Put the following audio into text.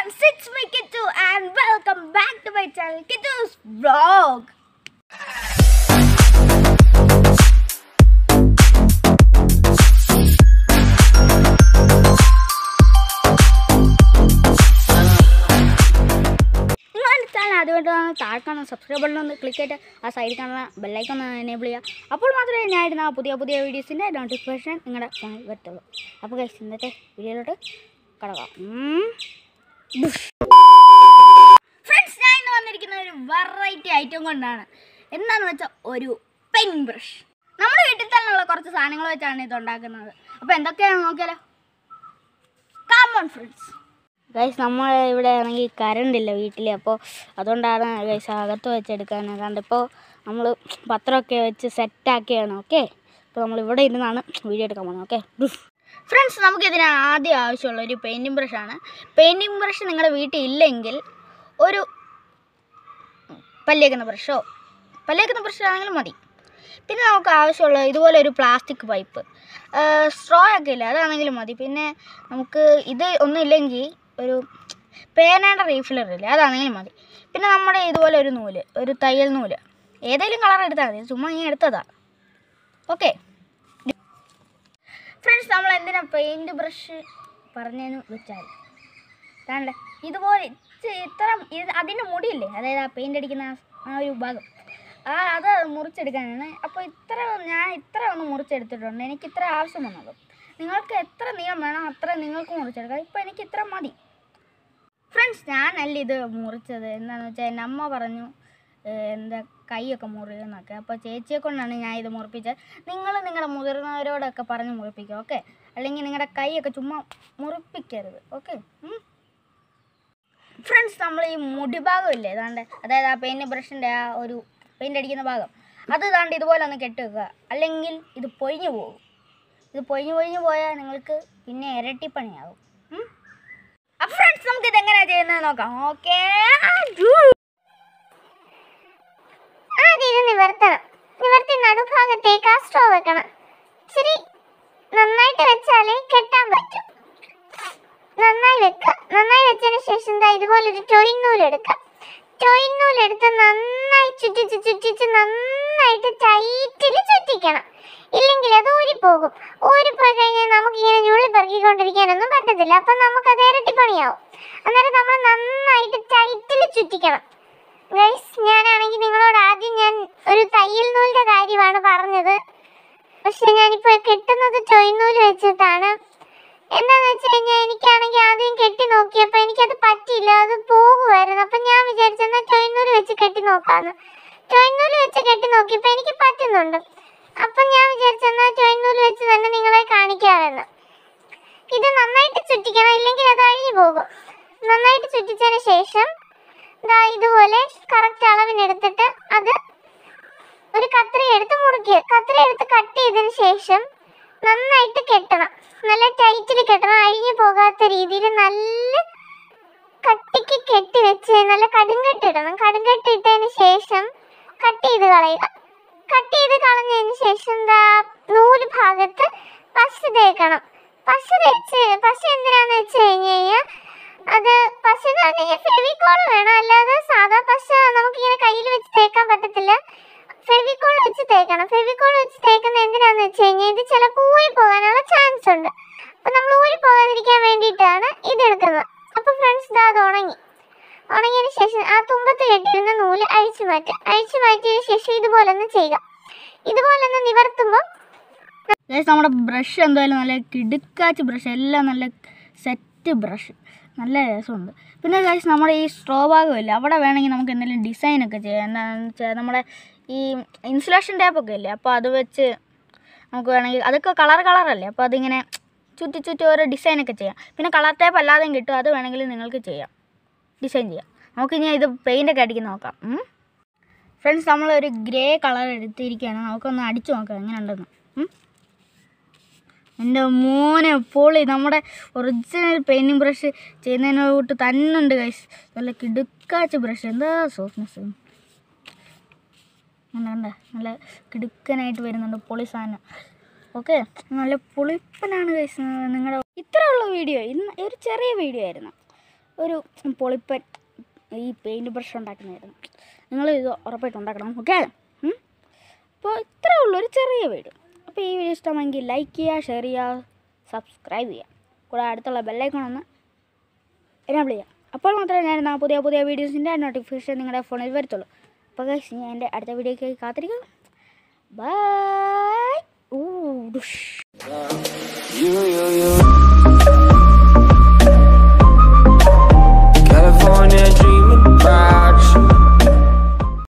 friends, it's me Kitu and welcome back to my channel Kitu's Vlog. നിങ്ങളുടെ channel ആദ്യമായിട്ട് താഴെ കാണുന്ന subscribe button ഒന്ന് ക്ലിക്ക് ചെയ്തിട്ട് ആ സൈഡിൽ കാണുന്ന ബെല്ലൈക്കൺ ഒന്ന് എനേബിൾ ചെയ്യുക അപ്പോൾ മാത്രമേ ഞാൻ ഇടുന്ന പുതിയ പുതിയ വീഡിയോസിൻ്റെ നോട്ടിഫിക്കേഷൻ നിങ്ങളുടെ ഫോണിൽ വരത്തുള്ളൂ അപ്പോൾ ഗൈസ് ഇന്നത്തെ വീഡിയോയിലോട്ട് കടക്കാം ഫ്രണ്ട്സ് ഞാൻ ഇന്ന് വന്നിരിക്കുന്ന ഒരു വെറൈറ്റി ഐറ്റം കൊണ്ടാണ് എന്താന്ന് വെച്ചാൽ ഒരു പെൻ ബ്രഷ് നമ്മുടെ വീട്ടിൽ തന്നെയുള്ള കുറച്ച് സാധനങ്ങൾ വെച്ചാണ് ഇത് ഉണ്ടാക്കുന്നത് അപ്പോൾ എന്തൊക്കെയാണെന്ന് നോക്കിയാലോ കാമൺ ഫ്രണ്ട്സ് ഗൈസ് നമ്മൾ ഇവിടെ ആണെങ്കിൽ കറണ്ട് ഇല്ല വീട്ടിൽ അപ്പോൾ അതുകൊണ്ടാണ് ഗൈസ് അകത്ത് വെച്ചെടുക്കാൻ അതുകൊണ്ട് ഇപ്പോൾ നമ്മൾ പത്രമൊക്കെ വെച്ച് സെറ്റാക്കിയാണ് ഓക്കെ ഇപ്പോൾ നമ്മൾ ഇവിടെ ഇരുന്നാണ് വീഡിയോ എടുക്കാൻ പോകുന്നത് ഓക്കെ ഫ്രണ്ട്സ് നമുക്കിതിന് ആദ്യം ആവശ്യമുള്ള ഒരു പെയിൻറ്റിങ് ബ്രഷാണ് പെയിൻറ്റിങ് ബ്രഷ് നിങ്ങളുടെ വീട്ടിൽ ഇല്ലെങ്കിൽ ഒരു പല്ലേക്കുന്ന ബ്രഷോ പല്ലേക്കുന്ന ബ്രഷ് ആണെങ്കിലും മതി പിന്നെ നമുക്ക് ആവശ്യമുള്ള ഇതുപോലെ ഒരു പ്ലാസ്റ്റിക് പൈപ്പ് സ്ട്രോ ഒക്കെ ഇല്ല അതാണെങ്കിലും മതി പിന്നെ നമുക്ക് ഇത് ഒന്നും ഇല്ലെങ്കിൽ ഒരു പേനയുടെ റീഫില്ലർ ഇല്ല അതാണെങ്കിലും മതി പിന്നെ നമ്മുടെ ഇതുപോലെ ഒരു നൂല് ഒരു തയ്യൽ നൂല് ഏതെങ്കിലും കളർ എടുത്താൽ മതി ചുമ്മാ ഇങ്ങനെ എടുത്തതാ ഓക്കെ ഫ്രണ്ട്സ് നമ്മൾ എന്തിനാ പെയിൻറ് ബ്രഷ് പറഞ്ഞതെന്ന് വെച്ചാൽ താണ്ടേ ഇതുപോലെ ഇച്ച് ഇത്ര ഇത് അതിൻ്റെ മുടിയില്ലേ അതായത് ആ പെയിൻ്റ് അടിക്കുന്ന ആ- ആ ഒരു ഭാഗം ആ അത് മുറിച്ചെടുക്കാനാണ് അപ്പോൾ ഇത്ര ഞാൻ ഇത്ര ഒന്ന് മുറിച്ചെടുത്തിട്ടുണ്ട് എനിക്ക് ഇത്ര ആവശ്യം വന്നുള്ളൂ നിങ്ങൾക്ക് എത്ര നീളം വേണം അത്ര നിങ്ങൾക്ക് മുറിച്ചെടുക്കാം ഇപ്പോൾ എനിക്ക് ഇത്ര മതി ഫ്രണ്ട്സ് ഞാനല്ല ഇത് മുറിച്ചത് എന്താണെന്ന് വെച്ചാൽ എൻ്റെ അമ്മ പറഞ്ഞു ഏഹ്, എന്താ കൈയൊക്കെ മുറിയുന്നൊക്കെ അപ്പോൾ ചേച്ചിയെ കൊണ്ടാണ് ഞാൻ ഇത് മുറിപ്പിച്ചത് നിങ്ങൾ നിങ്ങളുടെ മുതിർന്നവരോടൊക്കെ പറഞ്ഞ് മുറിപ്പിക്കുക ഓക്കെ അല്ലെങ്കിൽ നിങ്ങളുടെ കൈയൊക്കെ ചുമ്മാ മുറിപ്പിക്കരുത് ഓക്കെ ഫ്രണ്ട്സ് നമ്മൾ ഈ മുടി ഭാഗം ഇല്ലേ ഏതാണ്ട് അതായത് ആ പെയിൻറ് ബ്രഷിൻ്റെ ആ ഒരു പെയിൻ്റ് അടിക്കുന്ന ഭാഗം അത് താണ്ട് ഇതുപോലെ ഒന്ന് കെട്ടി വെക്കുക അല്ലെങ്കിൽ ഇത് പൊഴിഞ്ഞു പോകും ഇത് പൊഴിഞ്ഞു പൊഴിഞ്ഞു പോയാൽ നിങ്ങൾക്ക് പിന്നെ ഇരട്ടിപ്പണിയാവും ഉം? അപ്പൊ ഫ്രണ്ട്സ് നമുക്ക് ഇത് എങ്ങനെയാ ചെയ്യുന്നത് നോക്കാം ഓക്കേ ആദ്യം ഇത് നിവർത്തണം നിവർത്തി നടുഭാഗത്തേക്ക് ആ സ്ട്രോ വെക്കണം ഇച്ചിരി നന്നായിട്ട് വെച്ചാലേ കെട്ടാൻ പറ്റും നന്നായി വെക്കുക നന്നായി വെച്ചതിന് ശേഷം ദാ ഇതുപോലൊരു ടൊയിൻ നൂലെടുക്കുക ടൊയിൻ നൂലെടുത്ത് നന്നായി ചുറ്റിച്ച് ചുറ്റിച്ച് നന്നായിട്ട് ടൈറ്റിൽ ചുറ്റിക്കണം ഇല്ലെങ്കിൽ അത് ഊരിപ്പോകും ഊരിപ്പോയി കഴിഞ്ഞാൽ നമുക്കിങ്ങനെ ഞുള്ളി പെറുക്കിക്കൊണ്ടിരിക്കാനൊന്നും പറ്റത്തില്ല അപ്പം നമുക്കത് ഇരട്ടിപ്പണിയാവും അന്നേരം നമ്മൾ നന്നായിട്ട് ടൈറ്റിൽ ചുറ്റിക്കണം ഗൈസ് ഞാനാണെങ്കിൽ നിങ്ങളോട് ആദ്യം ഞാൻ ഒരു തയ്യൽ നൂലിന്റെ കാര്യമാണ് പറഞ്ഞത് പക്ഷെ ഞാനിപ്പോ കെട്ടുന്നത് ടൊയ് നൂല് വെച്ചിട്ടാണ് എന്താന്ന് വെച്ച് കഴിഞ്ഞാൽ എനിക്കാണെങ്കിൽ ആദ്യം കെട്ടി നോക്കിയപ്പോ എനിക്കത് പറ്റിയില്ല അത് പോകുമായിരുന്നു അപ്പൊ ഞാൻ വിചാരിച്ചെന്നാ ടൊയ് നൂല് വെച്ച് കെട്ടി നോക്കാന്ന് ടൊയ് നൂല് വെച്ച് കെട്ടി നോക്കിയപ്പോ എനിക്ക് പറ്റുന്നുണ്ട് അപ്പൊ ഞാൻ വിചാരിച്ചെന്നാ ടൊയ് നൂല് വെച്ച് തന്നെ നിങ്ങളെ കാണിക്കാമെന്ന് ഇത് നന്നായിട്ട് ചുറ്റിക്കണം ഇല്ലെങ്കിൽ അത് അഴിഞ്ഞു പോകും നന്നായിട്ട് ചുറ്റിച്ചതിന് ശേഷം ദാ ഇതുപോലെ കറക്റ്റ് അളവിനെടുത്തിട്ട് അത് ഒരു കത്രി എടുത്ത് മുറിക്കുക കത്രി എടുത്ത് കട്ട് ചെയ്തതിന് ശേഷം നന്നായിട്ട് കെട്ടണം നല്ല ടൈറ്റിൽ കെട്ടണം അഴിഞ്ഞു പോകാത്ത രീതിയിൽ നല്ല കട്ടിക്ക് കെട്ടി വെച്ച് നല്ല കടുങ്കെട്ടിടണം കടുങ്കെട്ടിട്ടതിന് ശേഷം കട്ട് ചെയ്ത് കളയുക കട്ട് ചെയ്ത് കളഞ്ഞതിന് ശേഷം ദാ നൂല് ഭാഗത്ത് പശ തേക്കണം പശ തേച്ച് പശ എന്തിനാന്ന് വെച്ച് കഴിഞ്ഞ് കഴിഞ്ഞാൽ അത് പശ എന്ന് പറഞ്ഞു കഴിഞ്ഞാൽ ഫെവിക്കോൾ വേണം അല്ലാതെ സാധാ പശ നമുക്കിങ്ങനെ കയ്യിൽ വെച്ച് തേക്കാൻ പറ്റത്തില്ല ഫെവിക്കോൾ വെച്ച് തേക്കണം ഫെവിക്കോൾ വെച്ച് തേക്കുന്ന എന്തിനാന്ന് വെച്ച് കഴിഞ്ഞാൽ ഇത് ചിലപ്പോൾ ഊരി പോകാനുള്ള ചാൻസ് ഉണ്ട് അപ്പൊ നമ്മൾ ഊരി പോകാതിരിക്കാൻ വേണ്ടിയിട്ടാണ് ഇത് എടുക്കുന്നത് അപ്പൊ ഫ്രണ്ട്സ് ഇതാ അത് ഉണങ്ങി ഉണങ്ങിയതിന് ശേഷം ആ തുമ്പത്ത് കെട്ടിയിരുന്ന നൂല് അഴിച്ചു മാറ്റുക അഴിച്ചു മാറ്റിയതിന് ശേഷം ഇതുപോലെ ഒന്ന് ചെയ്യുക ഇതുപോലെ ഒന്ന് നിവർത്തുമ്പോൾ ഗൈസ് നമ്മുടെ ബ്രഷ് എന്തായാലും നല്ല കിടുക്കാച്ച് ബ്രഷ് എല്ലാം നല്ല സെറ്റ് ബ്രഷ് നല്ല രസമുണ്ട് പിന്നെ ഗൈസ് നമ്മുടെ ഈ സ്ട്രോ ഭാഗമില്ല അവിടെ വേണമെങ്കിൽ നമുക്ക് എന്തെങ്കിലും ഡിസൈനൊക്കെ ചെയ്യാം എന്താണെന്ന് വെച്ചാൽ നമ്മുടെ ഈ ഇൻസുലേഷൻ ടേപ്പൊക്കെ ഇല്ലേ അപ്പോൾ അത് വെച്ച് നമുക്ക് വേണമെങ്കിൽ അതൊക്കെ കളർ കളറല്ലേ അപ്പോൾ അതിങ്ങനെ ചുറ്റി ചുറ്റി ഓരോ ഡിസൈനൊക്കെ ചെയ്യാം പിന്നെ കളർ ടേപ്പ് അല്ലാതെയും കിട്ടും അത് വേണമെങ്കിൽ നിങ്ങൾക്ക് ചെയ്യാം ഡിസൈൻ ചെയ്യാം നമുക്കിനി ഇത് പെയിൻ്റൊക്കെ അടിക്കാൻ നോക്കാം ഫ്രണ്ട്സ് നമ്മളൊരു ഗ്രേ കളർ എടുത്തിരിക്കുകയാണ് നമുക്കൊന്ന് അടിച്ചു നോക്കാം എങ്ങനെ ഉണ്ടെന്ന് ഉം. എൻ്റെ മോനെ പൊളി നമ്മുടെ ഒറിജിനൽ പെയിൻറ്റിങ് ബ്രഷ് ചെയ്യുന്നതിനോട്ട് തന്നെ ഉണ്ട് ഗൈസ് നല്ല കിടുക്കാച്ച ബ്രഷ് എന്താ സോഫ്റ്റ്നെസ് കണ്ട കണ്ട നല്ല കിടുക്കനായിട്ട് വരുന്നുണ്ട് പൊളി സാധനം ഓക്കെ നല്ല പൊളിപ്പനാണ് ഗൈസ് നിങ്ങളുടെ ഇത്രയുള്ള വീഡിയോ ഇന്ന് ഒരു ചെറിയ വീഡിയോ ആയിരുന്നു ഒരു പൊളിപ്പൻ ഈ പെയിൻറ്റ് ബ്രഷ് ഉണ്ടാക്കുന്നതായിരുന്നു നിങ്ങൾ ഇത് ഉറപ്പായിട്ട് ഉണ്ടാക്കണം ഓക്കെ അപ്പോൾ ഇത്രേ ഉള്ളൂ ഒരു ചെറിയ വീഡിയോ അപ്പോൾ ഈ വീഡിയോ ഇഷ്ടമെങ്കിൽ ലൈക്ക് ചെയ്യുക ഷെയർ ചെയ്യുക സബ്സ്ക്രൈബ് ചെയ്യുക കൂടെ അടുത്തുള്ള ബെല്ലൈക്കൺ ഒന്ന് എനാബിൾ ചെയ്യുക അപ്പോൾ മാത്രമേ ഞാൻ ഇടുന്ന പുതിയ പുതിയ വീഡിയോസിൻ്റെ നോട്ടിഫിക്കേഷൻ നിങ്ങളുടെ ഫോണിൽ വരത്തുള്ളൂ അപ്പോൾ guys, ഞാൻ എൻ്റെ അടുത്ത വീഡിയോയ്ക്ക് കാത്തിരിക്കുക ബൈ ഊ ഡുഷ് You, you, you,